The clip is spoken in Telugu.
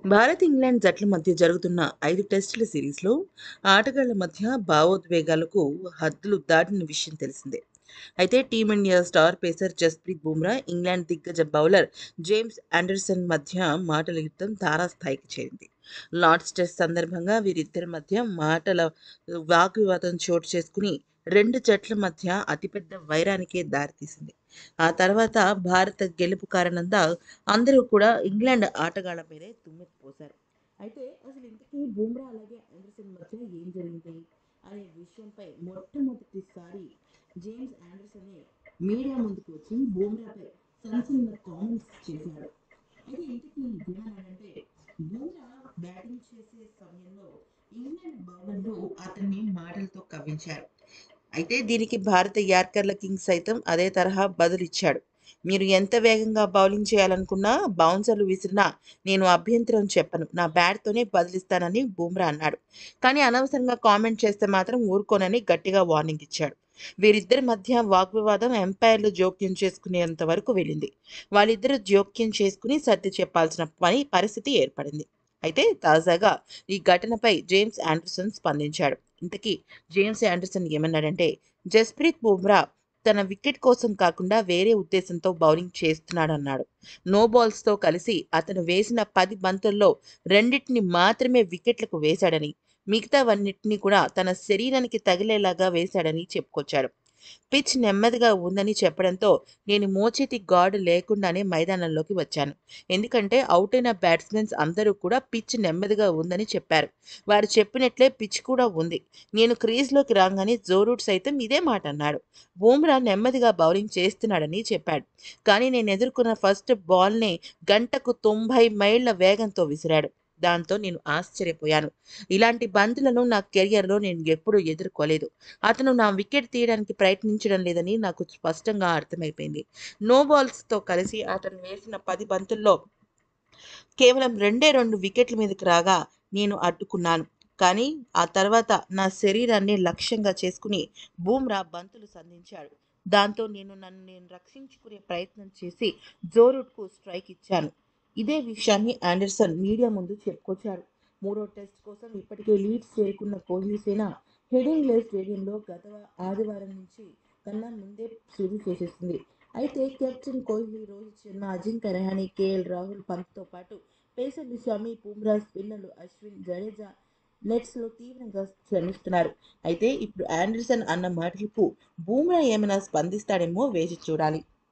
భారత్ ఇంగ్లాండ్ జట్ల మధ్య జరుగుతున్న ఐదు టెస్టుల సిరీస్లో ఆటగాళ్ల మధ్య భావోద్వేగాలకు హద్దులు దాటిన విషయం తెలిసిందే అయితే team India star pacer Jasprit Bumrah England దిగ్గజ బౌలర్ జేమ్స్ ఆండర్సన్ మధ్య మాటల యుద్ధం తారాస్థాయికి చేరింది లార్డ్స్ టెస్ట్ సందర్భంగా వీరిద్దరి మధ్య మాటల వాగ్వివాదం చోటు చేసుకుని రెండు జట్ల మధ్య అతిపెద్ద వైరానికే దారితీసింది ఆ తర్వాత భారత గెలుపు కారణంగా అందరూ కూడా ఇంగ్లాండ్ ఆటగాళ్ల మీదే దుమ్మెత్తి పోశారు అయితే అసలు ఇంతకీ బుమ్రా అలాగే ఆండర్సన్ మధ్య ఏం జరిగింది అనే విషయంపై మొట్టమొదటిసారి జేమ్స్ ఆండర్సన్ మీడియా ముందుకు వచ్చి బుమ్రాపై సంచలన కామెంట్స్ చేశాడు అయితే ఇంతకీ ఏమన్నాడంటే బుమ్రా బ్యాటింగ్ చేసే సమయంలో ఇంగ్లాండ్ బౌలర్లు అతన్ని మాటలతో కవ్వించారు అయితే దీనికి భారత యార్కర్ల కింగ్ సైతం అదే తరహా బదులిచ్చాడు మీరు ఎంత వేగంగా బౌలింగ్ చేయాలనుకున్నా బౌన్సర్లు విసిరినా నేను అభ్యంతరం చెప్పను నా బ్యాట్తోనే బదిలిస్తానని బూమ్రా అన్నాడు కానీ అనవసరంగా కామెంట్ చేస్తే మాత్రం ఊరుకోనని గట్టిగా వార్నింగ్ ఇచ్చాడు వీరిద్దరి మధ్య వాగ్వివాదం ఎంపైర్లు జోక్యం చేసుకునేంత వరకు వెళ్ళింది వాళ్ళిద్దరూ జోక్యం చేసుకుని సర్ది చెప్పాల్సిన పని పరిస్థితి ఏర్పడింది అయితే తాజాగా ఈ ఘటనపై జేమ్స్ ఆండర్సన్ స్పందించాడు ఇంతకీ జేమ్స్ ఆండర్సన్ ఏమన్నాడంటే జస్ప్రీత్ బుమ్రా తన వికెట్ కోసం కాకుండా వేరే ఉద్దేశంతో బౌలింగ్ చేస్తున్నాడన్నాడు నో బాల్స్తో కలిసి అతను వేసిన పది బంతుల్లో రెండింటిని మాత్రమే వికెట్లకు వేశాడని మిగతావన్నిటినీ కూడా తన శరీరానికి తగిలేలాగా వేశాడని చెప్పుకొచ్చాడు పిచ్ నెమ్మదిగా ఉందని చెప్పడంతో నేను మోచేతి గార్డు లేకుండానే మైదానంలోకి వచ్చాను ఎందుకంటే అవుట్ అయిన బ్యాట్స్మెన్స్ అందరూ కూడా పిచ్ నెమ్మదిగా ఉందని చెప్పారు వారు చెప్పినట్లే పిచ్ కూడా ఉంది నేను క్రీజ్లోకి రాగానే జోరూట్ సైతం ఇదే మాట అన్నాడు బూమ్రా నెమ్మదిగా బౌలింగ్ చేస్తున్నాడని చెప్పాడు కానీ నేను ఎదుర్కొన్న ఫస్ట్ బాల్ని గంటకు తొంభై మైళ్ళ వేగంతో విసిరాడు దాంతో నేను ఆశ్చర్యపోయాను ఇలాంటి బంతులను నా కెరియర్లో నేను ఎప్పుడూ ఎదుర్కోలేదు అతను నా వికెట్ తీయడానికి ప్రయత్నించడం లేదని నాకు స్పష్టంగా అర్థమైపోయింది నో బాల్స్తో కలిసి అతను వేసిన పది బంతుల్లో కేవలం రెండే రెండు వికెట్ల మీదకి రాగా నేను అడ్డుకున్నాను కానీ ఆ తర్వాత నా శరీరాన్ని లక్ష్యంగా చేసుకుని బూమ్రా బంతులు సంధించాడు దాంతో నేను నన్ను నేను రక్షించుకునే ప్రయత్నం చేసి జోరూట్కు స్ట్రైక్ ఇచ్చాను ఇదే విషయాన్ని ఆండర్సన్ మీడియా ముందు చెప్పుకొచ్చాడు మూడో టెస్ట్ కోసం ఇప్పటికే లీడ్స్ చేరుకున్న కోహ్లీ సేన హెడింగ్లే స్టేడియంలో గత ఆదివారం నుంచి కన్నా ముందే షురూ చేసేసింది అయితే కెప్టెన్ కోహ్లీ రోహిత్ శర్మ అజింక్య రహానే కేఎల్ రాహుల్ పంత్తో పాటు పేసర్లు షమి బుమ్రా స్పిన్నర్లు అశ్విన్ జడేజా నెట్స్లో తీవ్రంగా శ్రమిస్తున్నారు అయితే ఇప్పుడు ఆండర్సన్ అన్న మాటలకు బూమ్రా ఏమైనా స్పందిస్తాడేమో వేచి చూడాలి